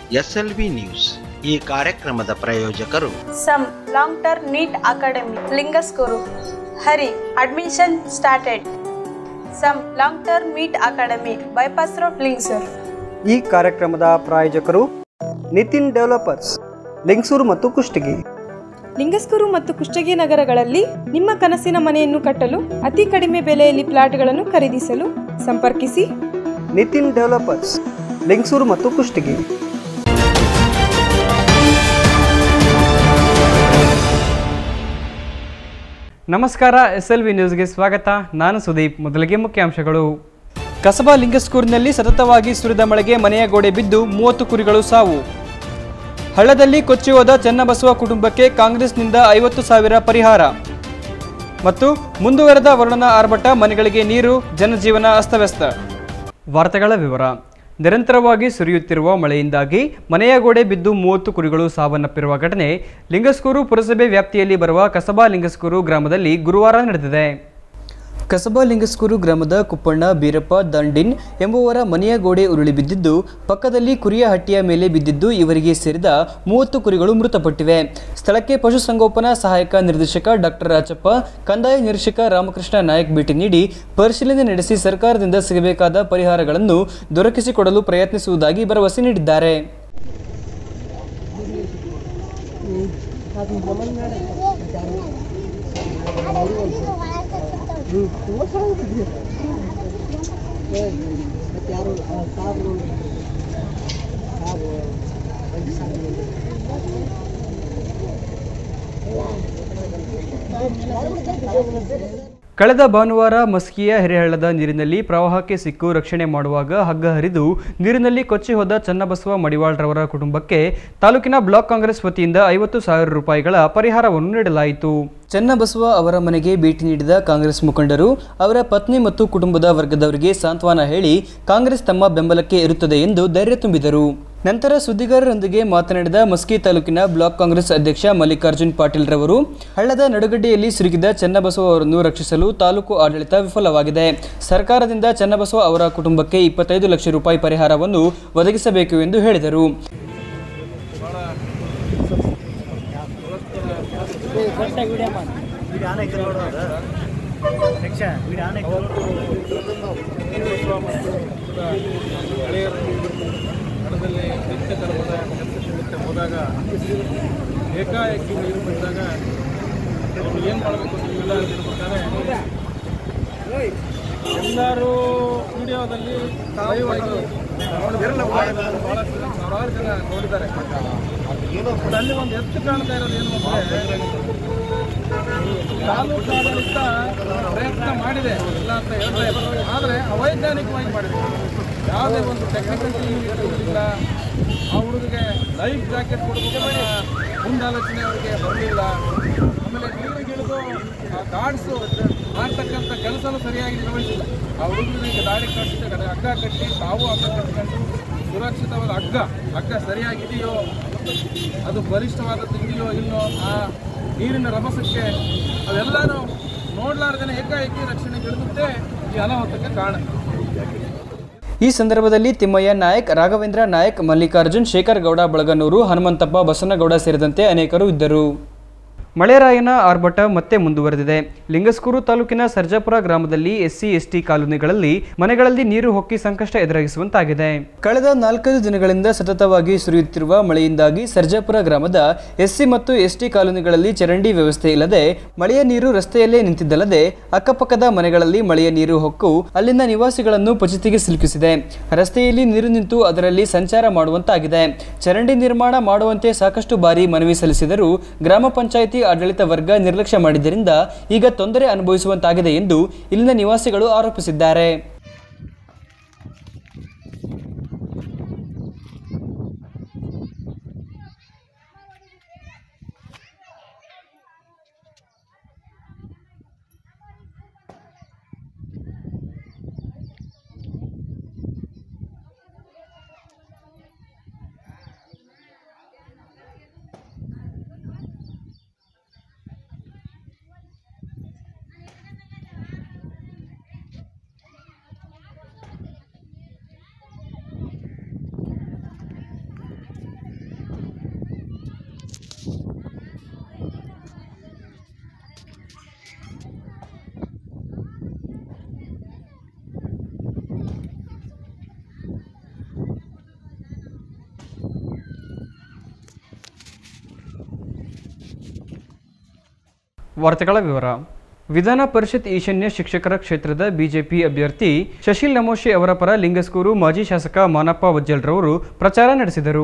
SLV news ಈ ಕಾರ್ಯಕ್ರಮದ ಪ್ರಾಯೋಜಕರು Some long term NEET Academy, Lingaskuru. Hurry, admission started. Some long term NEET Academy, Bypass Road, Lingsur. ಈ ಕಾರ್ಯಕ್ರಮದ ಪ್ರಾಯೋಜಕರು Nitin developers Lingasuru ಮತ್ತು ಕುಷ್ಟಗಿ ಲಿಂಗಸ್ಕೂರು ಮತ್ತು ಕುಷ್ಟಗಿ ನಗರಗಳಲ್ಲಿ ನಿಮ್ಮ ಕನಸಿನ ಮನೆಯನ್ನು ಕಟ್ಟಲು ಅತಿ ಕಡಿಮೆ ಬೆಲೆಯಲ್ಲಿ ಪ್ಲಾಟ್ಗಳನ್ನು ಖರೀದಿಸಲು ಸಂಪರ್ಕಿಸಿ ನಿತಿನ್ ಡೆವಲಪರ್ಸ್ ಲಿಂಗಸೂರು ಮತ್ತು ಕುಷ್ಟಗಿ ನಮಸ್ಕಾರ ಎಸ್ ಎಲ್ ವಿ ನ್ಯೂಸ್ಗೆ ಸ್ವಾಗತ ನಾನು ಸುದೀಪ್ ಮೊದಲಿಗೆ ಮುಖ್ಯಾಂಶಗಳು ಕಸಬಾ ಲಿಂಗಸ್ಕೂರಿನಲ್ಲಿ ಸತತವಾಗಿ ಸುರಿದ ಮಳೆಗೆ ಮನೆಯ ಗೋಡೆ ಬಿದ್ದು ಮೂವತ್ತು ಕುರಿಗಳು ಸಾವು ಹಳ್ಳದಲ್ಲಿ ಕೊಚ್ಚಿ ಹೋದ ಚನ್ನಬಸವ ಕುಟುಂಬಕ್ಕೆ ಕಾಂಗ್ರೆಸ್ನಿಂದ ಐವತ್ತು ಸಾವಿರ ಪರಿಹಾರ ಮತ್ತು ಮುಂದುವರೆದ ವರುಣನ ಆರ್ಭಟ ಮನೆಗಳಿಗೆ ನೀರು ಜನಜೀವನ ಅಸ್ತವ್ಯಸ್ತ ವಾರ್ತೆಗಳ ವಿವರ ನಿರಂತರವಾಗಿ ಸುರಿಯುತ್ತಿರುವ ಮಳೆಯಿಂದಾಗಿ ಮನೆಯ ಗೋಡೆ ಬಿದ್ದು ಮೂವತ್ತು ಕುರಿಗಳು ಸಾವನ್ನಪ್ಪಿರುವ ಘಟನೆ ಲಿಂಗಸ್ಕೂರು ಪುರಸಭೆ ವ್ಯಾಪ್ತಿಯಲ್ಲಿ ಬರುವ ಕಸಬಾ ಲಿಂಗಸ್ಕೂರು ಗ್ರಾಮದಲ್ಲಿ ಗುರುವಾರ ನಡೆದಿದೆ ಕಸಬಾ ಲಿಂಗಸ್ಕೂರು ಗ್ರಾಮದ ಕುಪ್ಪಣ್ಣ ಬೀರಪ್ಪ ದಂಡಿನ್ ಎಂಬುವರ ಮನೆಯ ಗೋಡೆ ಉರುಳಿ ಬಿದ್ದಿದ್ದು ಪಕ್ಕದಲ್ಲಿ ಕುರಿಯ ಹಟ್ಟಿಯ ಮೇಲೆ ಬಿದ್ದಿದ್ದು ಇವರಿಗೆ ಸೇರಿದ ಮೂವತ್ತು ಕುರಿಗಳು ಮೃತಪಟ್ಟಿವೆ ಸ್ಥಳಕ್ಕೆ ಪಶುಸಂಗೋಪನಾ ಸಹಾಯಕ ನಿರ್ದೇಶಕ ಡಾಕ್ಟರ್ ರಾಜಪ್ಪ ಕಂದಾಯ ನಿರೀಕ್ಷಕ ರಾಮಕೃಷ್ಣ ನಾಯಕ್ ಭೇಟಿ ನೀಡಿ ಪರಿಶೀಲನೆ ನಡೆಸಿ ಸರ್ಕಾರದಿಂದ ಸಿಗಬೇಕಾದ ಪರಿಹಾರಗಳನ್ನು ದೊರಕಿಸಿಕೊಡಲು ಪ್ರಯತ್ನಿಸುವುದಾಗಿ ಭರವಸೆ ನೀಡಿದ್ದಾರೆ ಕಳೆದ ಭಾನುವಾರ ಮಸ್ಕಿಯ ಹಿರೇಹಳ್ಳದ ನೀರಿನಲ್ಲಿ ಪ್ರವಾಹಕ್ಕೆ ಸಿಕ್ಕು ರಕ್ಷಣೆ ಮಾಡುವಾಗ ಹಗ್ಗ ಹರಿದು ನೀರಿನಲ್ಲಿ ಕೊಚ್ಚಿ ಹೋದ ಚನ್ನಬಸವ ಮಡಿವಾಳ್ರವರ ಕುಟುಂಬಕ್ಕೆ ತಾಲೂಕಿನ ಬ್ಲಾಕ್ ಕಾಂಗ್ರೆಸ್ ವತಿಯಿಂದ ಐವತ್ತು ಸಾವಿರ ರೂಪಾಯಿಗಳ ಪರಿಹಾರವನ್ನು ನೀಡಲಾಯಿತು ಚನ್ನಬಸವ ಅವರ ಮನೆಗೆ ಭೇಟಿ ನೀಡಿದ ಕಾಂಗ್ರೆಸ್ ಮುಖಂಡರು ಅವರ ಪತ್ನಿ ಮತ್ತು ಕುಟುಂಬದ ವರ್ಗದವರಿಗೆ ಸಾಂತ್ವನ ಹೇಳಿ ಕಾಂಗ್ರೆಸ್ ತಮ್ಮ ಬೆಂಬಲಕ್ಕೆ ಇರುತ್ತದೆ ಎಂದು ಧೈರ್ಯ ತುಂಬಿದರು ನಂತರ ಸುದ್ದಿಗಾರರೊಂದಿಗೆ ಮಾತನಾಡಿದ ಮಸ್ಕಿ ತಾಲೂಕಿನ ಬ್ಲಾಕ್ ಕಾಂಗ್ರೆಸ್ ಅಧ್ಯಕ್ಷ ಮಲ್ಲಿಕಾರ್ಜುನ್ ಪಾಟೀಲ್ ರವರು ಹಳ್ಳದ ನಡುಗಡ್ಡೆಯಲ್ಲಿ ಸಿಲುಕಿದ ಚನ್ನಬಸವ ಅವರನ್ನು ರಕ್ಷಿಸಲು ತಾಲೂಕು ಆಡಳಿತ ವಿಫಲವಾಗಿದೆ ಸರ್ಕಾರದಿಂದ ಚನ್ನಬಸವ ಅವರ ಕುಟುಂಬಕ್ಕೆ ಇಪ್ಪತ್ತೈದು ಲಕ್ಷ ರೂಪಾಯಿ ಪರಿಹಾರವನ್ನು ಒದಗಿಸಬೇಕು ಎಂದು ಹೇಳಿದರು ಹಣದಲ್ಲಿ ನಿತ್ಯ ಕರ್ಮದ ಕೆಲಸ ನಿಮಿತ್ತ ಹೋದಾಗ ಏಕಾಏಕಿ ನೀರು ಬಂದಾಗ ಅವರು ಏನು ಮಾಡಬೇಕು ಅಂತ ಇಲ್ಲ ಅಂತಿರ್ಬೇಕಾದ್ರೆ ಎಲ್ಲರೂ ವಿಡಿಯೋದಲ್ಲಿ ಲೈವಾಗಿ ನೋಡಿದ್ದಾರೆ. ಬಹಳಷ್ಟು ಜನ, ಸಾವಿರಾರು ಜನ ನೋಡಿದ್ದಾರೆ ಬಟ್ ಅಲ್ಲಿ ಒಂದು ಎತ್ತು ಕಾಣ್ತಾ ಇರೋದು ಏನು ಅಂದರೆ ತಾಲೂಕು ಆಡಳಿತ ಪ್ರಯತ್ನ ಮಾಡಿದೆ ಇಲ್ಲ ಅಂತ ಹೇಳ್ತಾ ಇಲ್ಲ ಆದರೆ ಅವೈಜ್ಞಾನಿಕವಾಗಿ ಮಾಡಿದೆ ಯಾವುದೇ ಒಂದು ಟೆಕ್ನಿಕಲ್ ಇಲ್ಲ ಆ ಹುಡುಗಿಗೆ ಲೈಫ್ ಜಾಕೆಟ್ ಕೊಡಬೇಕು ಅನ್ನೋ ಮುಂದಾಲೋಚನೆ ಅವರಿಗೆ ಬರಲಿಲ್ಲ ಆಮೇಲೆ ನೀರಿಗಿಳಿದು ಆ ಗಾಡ್ಸು ಮಾಡ್ತಕ್ಕಂಥ ಕೆಲಸನೂ ಸರಿಯಾಗಿ ನಿರ್ವಹಿಸಿಲ್ಲ ಆ ಹುಡುಗರಿಗೆ ದಾರಿ ಕಟ್ಟಿ ಹಗ್ಗ ಕಟ್ಟಿ ತಾವು ಹಗ್ಗ ಕಟ್ಕೊಂಡು ಸುರಕ್ಷಿತವಾದ ಹಗ್ಗ ಹಗ್ಗ ಸರಿಯಾಗಿದೆಯೋ ಅದು ಬಲಿಷ್ಠವಾದದ್ದು ಇದೆಯೋ ಇಲ್ಲೋ ಆ ನೀರಿನ ರಭಸಕ್ಕೆ ಅವೆಲ್ಲನೂ ನೋಡ್ಲಾರ್ದೇ ಏಕಾಏಕಿ ರಕ್ಷಣೆಗೆ ಇಳಿದುತ್ತೆ ಈ ಅನಾಹುತಕ್ಕೆ ಕಾರಣ ಈ ಸಂದರ್ಭದಲ್ಲಿ ತಿಮ್ಮಯ್ಯ ನಾಯಕ್ ರಾಘವೇಂದ್ರ ನಾಯಕ್ ಮಲ್ಲಿಕಾರ್ಜುನ್ ಶೇಖರ್ ಗೌಡ ಬಳಗನೂರು ಹನುಮಂತಪ್ಪ ಬಸನಗೌಡ ಸೇರಿದಂತೆ ಅನೇಕರು ಇದ್ದರು ಮಳೆರಾಯನ ಆರ್ಭಟ ಮತ್ತೆ ಮುಂದುವರೆದಿದೆ ಲಿಂಗಸ್ಕೂರು ತಾಲೂಕಿನ ಸರ್ಜಾಪುರ ಗ್ರಾಮದಲ್ಲಿ ಎಸ್ಸಿ ಎಸ್ಟಿ ಕಾಲೋನಿಗಳಲ್ಲಿ ಮನೆಗಳಲ್ಲಿ ನೀರು ಹೊಕ್ಕಿ ಸಂಕಷ್ಟ ಎದುರಾಗಿಸುವಂತಾಗಿದೆ ಕಳೆದ ನಾಲ್ಕೈದು ದಿನಗಳಿಂದ ಸತತವಾಗಿ ಸುರಿಯುತ್ತಿರುವ ಮಳೆಯಿಂದಾಗಿ ಸರ್ಜಾಪುರ ಗ್ರಾಮದ ಎಸ್ಸಿ ಮತ್ತು ಎಸ್ಟಿ ಕಾಲೋನಿಗಳಲ್ಲಿ ಚರಂಡಿ ವ್ಯವಸ್ಥೆ ಇಲ್ಲದೆ ಮಳೆಯ ನೀರು ರಸ್ತೆಯಲ್ಲೇ ನಿಂತಿದ್ದಲ್ಲದೆ ಅಕ್ಕಪಕ್ಕದ ಮನೆಗಳಲ್ಲಿ ಮಳೆಯ ನೀರು ಹೊಕ್ಕು ಅಲ್ಲಿನ ನಿವಾಸಿಗಳನ್ನು ಪಚಿತಿಗೆ ಸಿಲುಕಿಸಿದೆ ರಸ್ತೆಯಲ್ಲಿ ನೀರು ನಿಂತು ಅದರಲ್ಲಿ ಸಂಚಾರ ಮಾಡುವಂತಾಗಿದೆ ಚರಂಡಿ ನಿರ್ಮಾಣ ಮಾಡುವಂತೆ ಸಾಕಷ್ಟು ಬಾರಿ ಮನವಿ ಸಲ್ಲಿಸಿದರೂ ಗ್ರಾಮ ಪಂಚಾಯಿತಿ ಆಡಳಿತ ವರ್ಗ ನಿರ್ಲಕ್ಷ್ಯ ಮಾಡಿದ್ದರಿಂದ ಈಗ ತೊಂದರೆ ಅನುಭವಿಸುವಂತಾಗಿದೆ ಎಂದು ಇಲ್ಲಿನ ನಿವಾಸಿಗಳು ಆರೋಪಿಸಿದ್ದಾರೆ ವಾರ್ತೆಗಳ ವಿವರ ವಿಧಾನ ಪರಿಷತ್ ಈಶಾನ್ಯ ಶಿಕ್ಷಕರ ಕ್ಷೇತ್ರದ ಬಿಜೆಪಿ ಅಭ್ಯರ್ಥಿ ಶಶಿಲ್ ನಮೋಶಿ ಅವರ ಪರ ಲಿಂಗಸ್ಕೂರು ಮಾಜಿ ಶಾಸಕ ಮಾನಪ್ಪ ವಜ್ಜಲ್ರವರು ಪ್ರಚಾರ ನಡೆಸಿದರು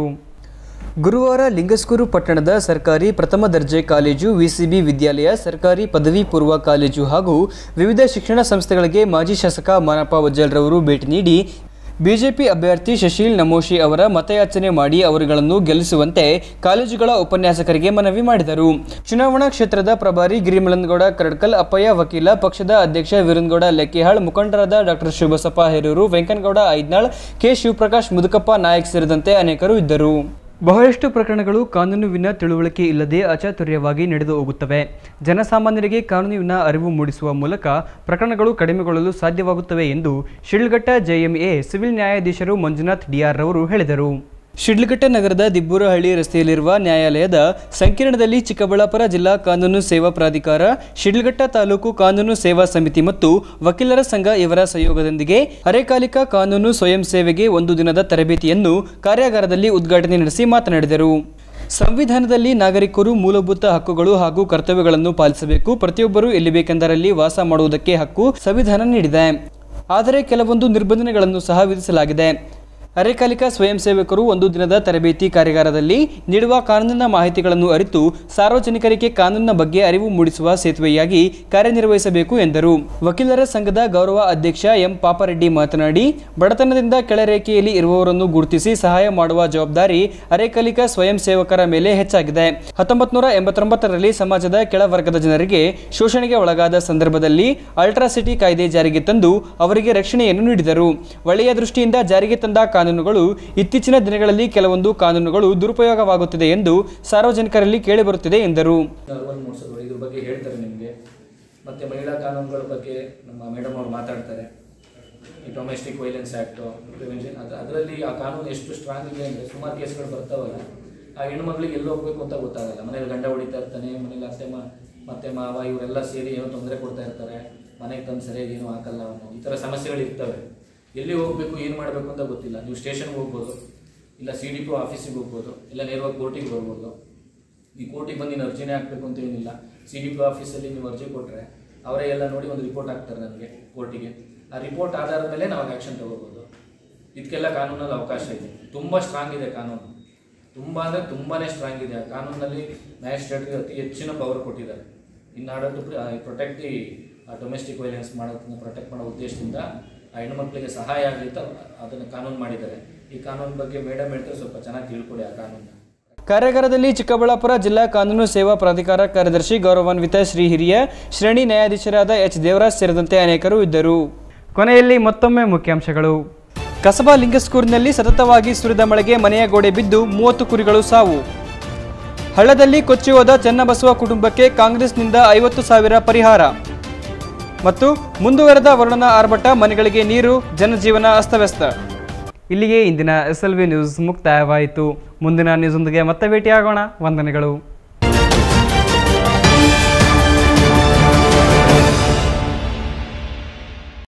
ಗುರುವಾರ ಲಿಂಗಸ್ಕೂರು ಪಟ್ಟಣದ ಸರ್ಕಾರಿ ಪ್ರಥಮ ದರ್ಜೆ ಕಾಲೇಜು ವಿಸಿಬಿ ವಿದ್ಯಾಲಯ ಸರ್ಕಾರಿ ಪದವಿ ಪೂರ್ವ ಕಾಲೇಜು ಹಾಗೂ ವಿವಿಧ ಶಿಕ್ಷಣ ಸಂಸ್ಥೆಗಳಿಗೆ ಮಾಜಿ ಶಾಸಕ ಮಾನಪ್ಪ ವಜ್ಜಲ್ರವರು ಭೇಟಿ ನೀಡಿ ಬಿಜೆಪಿ ಅಭ್ಯರ್ಥಿ ಶಶೀಲ್ ನಮೋಶಿ ಅವರ ಮತಯಾಚನೆ ಮಾಡಿ ಅವರುಗಳನ್ನು ಗೆಲ್ಲಿಸುವಂತೆ ಕಾಲೇಜುಗಳ ಉಪನ್ಯಾಸಕರಿಗೆ ಮನವಿ ಮಾಡಿದರು ಚುನಾವಣಾ ಕ್ಷೇತ್ರದ ಪ್ರಭಾರಿ ಗಿರಿಮಲನಗೌಡ ಕರಡ್ಕಲ್ ಅಪ್ಪಯ್ಯ ವಕೀಲ ಪಕ್ಷದ ಅಧ್ಯಕ್ಷ ವೀರನ್ಗೌಡ ಲೆಕ್ಕಿಹಾಳ್ ಮುಖಂಡರಾದ ಡಾಕ್ಟರ್ ಶಿವಬಸಪ್ಪ ಹೇರೂರು ವೆಂಕನಗೌಡ ಐದ್ನಾಳ್ ಕೆ ಶಿವಪ್ರಕಾಶ್ ಮುದುಕಪ್ಪ ನಾಯಕ್ ಸೇರಿದಂತೆ ಅನೇಕರು ಇದ್ದರು ಬಹಳಷ್ಟು ಪ್ರಕರಣಗಳು ಕಾನೂನುವಿನ ತಿಳುವಳಿಕೆ ಇಲ್ಲದೆ ಅಚಾತುರ್ಯವಾಗಿ ನಡೆದು ಹೋಗುತ್ತವೆ ಜನಸಾಮಾನ್ಯರಿಗೆ ಕಾನೂನಿನ ಅರಿವು ಮೂಡಿಸುವ ಮೂಲಕ ಪ್ರಕರಣಗಳು ಕಡಿಮೆಗೊಳ್ಳಲು ಸಾಧ್ಯವಾಗುತ್ತವೆ ಎಂದು ಶಿಡ್ಲಘಟ್ಟ ಜೆಎಂಎ ಸಿವಿಲ್ ನ್ಯಾಯಾಧೀಶರು ಮಂಜುನಾಥ್ ಡಿಆರ್ ರವರು ಹೇಳಿದರು ಶಿಡ್ಲಘಟ್ಟ ನಗರದ ದಿಬ್ಬೂರಹಳ್ಳಿ ರಸ್ತೆಯಲ್ಲಿರುವ ನ್ಯಾಯಾಲಯದ ಸಂಕೀರ್ಣದಲ್ಲಿ ಚಿಕ್ಕಬಳ್ಳಾಪುರ ಜಿಲ್ಲಾ ಕಾನೂನು ಸೇವಾ ಪ್ರಾಧಿಕಾರ ಶಿಡ್ಲಘಟ್ಟ ತಾಲೂಕು ಕಾನೂನು ಸೇವಾ ಸಮಿತಿ ಮತ್ತು ವಕೀಲರ ಸಂಘ ಇವರ ಸಹಯೋಗದೊಂದಿಗೆ ಅರೆಕಾಲಿಕ ಕಾನೂನು ಸ್ವಯಂ ಸೇವೆಗೆ ಒಂದು ದಿನದ ತರಬೇತಿಯನ್ನು ಕಾರ್ಯಾಗಾರದಲ್ಲಿ ಉದ್ಘಾಟನೆ ನಡೆಸಿ ಮಾತನಾಡಿದರು ಸಂವಿಧಾನದಲ್ಲಿ ನಾಗರಿಕರು ಮೂಲಭೂತ ಹಕ್ಕುಗಳು ಹಾಗೂ ಕರ್ತವ್ಯಗಳನ್ನು ಪಾಲಿಸಬೇಕು ಪ್ರತಿಯೊಬ್ಬರೂ ಎಲ್ಲಿ ಬೇಕೆಂದರಲ್ಲಿ ವಾಸ ಮಾಡುವುದಕ್ಕೆ ಹಕ್ಕು ಸಂವಿಧಾನ ನೀಡಿದೆ ಆದರೆ ಕೆಲವೊಂದು ನಿರ್ಬಂಧನೆಗಳನ್ನು ಸಹ ವಿಧಿಸಲಾಗಿದೆ ಅರೆಕಾಲಿಕ ಸ್ವಯಂ ಸೇವಕರು ಒಂದು ದಿನದ ತರಬೇತಿ ಕಾರ್ಯಾಗಾರದಲ್ಲಿ ನೀಡುವ ಕಾನೂನಿನ ಮಾಹಿತಿಗಳನ್ನು ಅರಿತು ಸಾರ್ವಜನಿಕರಿಗೆ ಕಾನೂನಿನ ಬಗ್ಗೆ ಅರಿವು ಮೂಡಿಸುವ ಸೇತುವೆಯಾಗಿ ಕಾರ್ಯನಿರ್ವಹಿಸಬೇಕು ಎಂದರು ವಕೀಲರ ಸಂಘದ ಗೌರವ ಅಧ್ಯಕ್ಷ ಎಂ ಪಾಪರೆಡ್ಡಿ ಮಾತನಾಡಿ ಬಡತನದಿಂದ ಕೆಳರೇಖೆಯಲ್ಲಿ ಇರುವವರನ್ನು ಗುರುತಿಸಿ ಸಹಾಯ ಮಾಡುವ ಜವಾಬ್ದಾರಿ ಅರೆಕಾಲಿಕ ಸ್ವಯಂ ಸೇವಕರ ಮೇಲೆ ಹೆಚ್ಚಾಗಿದೆ ಹತ್ತೊಂಬತ್ತು ನೂರ ಎಂಬತ್ತೊಂಬತ್ತರಲ್ಲಿ ಸಮಾಜದ ಕೆಳವರ್ಗದ ಜನರಿಗೆ ಶೋಷಣೆಗೆ ಒಳಗಾದ ಸಂದರ್ಭದಲ್ಲಿ ಅಲ್ಟ್ರಾಸಿಟಿ ಕಾಯ್ದೆ ಜಾರಿಗೆ ತಂದು ಅವರಿಗೆ ರಕ್ಷಣೆಯನ್ನು ನೀಡಿದರು ಒಳ್ಳೆಯ ದೃಷ್ಟಿಯಿಂದ ಜಾರಿಗೆ ತಂದ ಕಾನೂನುಗಳು ಇತ್ತೀಚಿನ ದಿನಗಳಲ್ಲಿ ಕೆಲವೊಂದು ಕಾನೂನುಗಳು ದುರುಪಯೋಗವಾಗುತ್ತಿದೆ ಎಂದು ಸಾರ್ವಜನಿಕರಲ್ಲಿ ಕೇಳಿಬರುತ್ತಿದೆ ಎಂದರು ಅರಿವನ್ನು ಮೂಡಿಸೋದು ಇದ್ರ ಬಗ್ಗೆ ಹೇಳ್ತಾರೆ ನಿಮಗೆ ಮತ್ತು ಮಹಿಳಾ ಕಾನೂನುಗಳ ಬಗ್ಗೆ ನಮ್ಮ ಮೇಡಮ್ ಅವರು ಮಾತಾಡ್ತಾರೆ ಈ ಡೊಮೆಸ್ಟಿಕ್ ವೈಲೆನ್ಸ್ ಆ್ಯಕ್ಟು ಪ್ರಿವೆನ್ಷನ್ ಅದು ಅದರಲ್ಲಿ ಆ ಕಾನೂನು ಎಷ್ಟು ಸ್ಟ್ರಾಂಗ್ ಇದೆ ಅಂದರೆ ಸುಮಾರು ಕೇಸ್ಗಳು ಬರ್ತಾವಲ್ಲ ಆ ಹೆಣ್ಮಕ್ಳಿಗೆ ಎಲ್ಲಿ ಹೋಗ್ಬೇಕು ಅಂತ ಗೊತ್ತಾಗಲ್ಲ ಮನೇಲಿ ಗಂಡ ಹೊಡಿತಾ ಇರ್ತಾನೆ ಮನೇಲಿ ಅತ್ತೆ ಮಾ ಮತ್ತೆ ಮಾವ ಇವರೆಲ್ಲ ಸೇರಿ ಏನೋ ತೊಂದರೆ ಕೊಡ್ತಾ ಇರ್ತಾರೆ ಮನೆಗೆ ತಂದು ಸರಿಯಾಗಿ ಏನೂ ಹಾಕಲ್ಲ ಅವನು ಈ ಥರ ಸಮಸ್ಯೆಗಳು ಇರ್ತವೆ ಎಲ್ಲಿ ಹೋಗಬೇಕು ಏನು ಮಾಡಬೇಕು ಅಂತ ಗೊತ್ತಿಲ್ಲ ನೀವು ಸ್ಟೇಷನ್ಗೆ ಹೋಗ್ಬೋದು ಇಲ್ಲ ಸಿ ಡಿ ಪಿ ಆಫೀಸಿಗೆ ಹೋಗ್ಬೋದು ಇಲ್ಲ ನೇರವಾಗಿ ಕೋರ್ಟಿಗೆ ಬರ್ಬೋದು ಈ ಕೋರ್ಟಿಗೆ ಬಂದು ನೀನು ಅರ್ಜಿನೇ ಹಾಕಬೇಕು ಅಂತ ಏನಿಲ್ಲ ಸಿ ಡಿ ಪಿ ಆಫೀಸಲ್ಲಿ ನೀವು ಅರ್ಜಿ ಕೊಟ್ಟರೆ ಅವರೇ ಎಲ್ಲ ನೋಡಿ ಒಂದು ರಿಪೋರ್ಟ್ ಹಾಕ್ತಾರೆ ನನಗೆ ಕೋರ್ಟಿಗೆ ಆ ರಿಪೋರ್ಟ್ ಆಧಾರದ ಮೇಲೆ ನಾವು ಆ್ಯಕ್ಷನ್ ತಗೋಬೋದು ಇದಕ್ಕೆಲ್ಲ ಕಾನೂನಲ್ಲಿ ಅವಕಾಶ ಇದೆ ತುಂಬ ಸ್ಟ್ರಾಂಗ್ ಇದೆ ಕಾನೂನು ತುಂಬ ಅಂದರೆ ತುಂಬಾ ಸ್ಟ್ರಾಂಗ್ ಇದೆ ಆ ಕಾನೂನಲ್ಲಿ ಮ್ಯಾಜಿಸ್ಟ್ರೇಟ್ಗೆ ಅತಿ ಹೆಚ್ಚಿನ ಪವರ್ ಕೊಟ್ಟಿದ್ದಾರೆ in order to protect the domestic violence ಮಾಡೋದನ್ನ ಪ್ರೊಟೆಕ್ಟ್ ಮಾಡೋ ಉದ್ದೇಶದಿಂದ ಆ ಹೆಣ್ಮಕ್ಳಿಗೆ ಸಹಾಯ ಆಗಲಿ ಅಂತ ಅದನ್ನು ಕಾನೂನು ಮಾಡಿದ್ದಾರೆ ಈ ಕಾನೂನು ಬಗ್ಗೆ ಮೇಡಮ್ ಹೇಳ್ತಾರೆ ಸ್ವಲ್ಪ ಚೆನ್ನಾಗಿ ತಿಳ್ಕೊಡಿ ಆ ಕಾನೂನು ಕಾರ್ಯಾಗಾರದಲ್ಲಿ ಚಿಕ್ಕಬಳ್ಳಾಪುರ ಜಿಲ್ಲಾ ಕಾನೂನು ಸೇವಾ ಪ್ರಾಧಿಕಾರ ಕಾರ್ಯದರ್ಶಿ ಗೌರವಾನ್ವಿತ ಶ್ರೀ ಹಿರಿಯ ಶ್ರೇಣಿ ನ್ಯಾಯಾಧೀಶರಾದ ಎಚ್ ದೇವರಾಜ್ ಸೇರಿದಂತೆ ಅನೇಕರು ಇದ್ದರು ಕೊನೆಯಲ್ಲಿ ಮತ್ತೊಮ್ಮೆ ಮುಖ್ಯಾಂಶಗಳು ಕಸಬಾ ಲಿಂಗಸ್ಕೂರಿನಲ್ಲಿ ಸತತವಾಗಿ ಸುರಿದ ಮಳೆಗೆ ಮನೆಯ ಗೋಡೆ ಬಿದ್ದು ಮೂವತ್ತು ಕುರಿಗಳು ಸಾವು ಹಳ್ಳದಲ್ಲಿ ಕೊಚ್ಚಿ ಹೋದ ಚೆನ್ನಬಸವ ಕುಟುಂಬಕ್ಕೆ ಕಾಂಗ್ರೆಸ್ನಿಂದ ಐವತ್ತು ಸಾವಿರ ಪರಿಹಾರ ಮತ್ತು ಮುಂದುವರೆದ ವರುಣನ ಆರ್ಭಟ ಮನೆಗಳಿಗೆ ನೀರು ಜನಜೀವನ ಅಸ್ತವ್ಯಸ್ತ ಇಲ್ಲಿಗೆ ಇಂದಿನ ಎಸ್ ಎಲ್ ವಿ ನ್ಯೂಸ್ ಮುಕ್ತಾಯವಾಯಿತು ಮುಂದಿನ ನ್ಯೂಸ್ನೊಂದಿಗೆ ಮತ್ತೆ ಭೇಟಿಯಾಗೋಣ ವಂದನೆಗಳು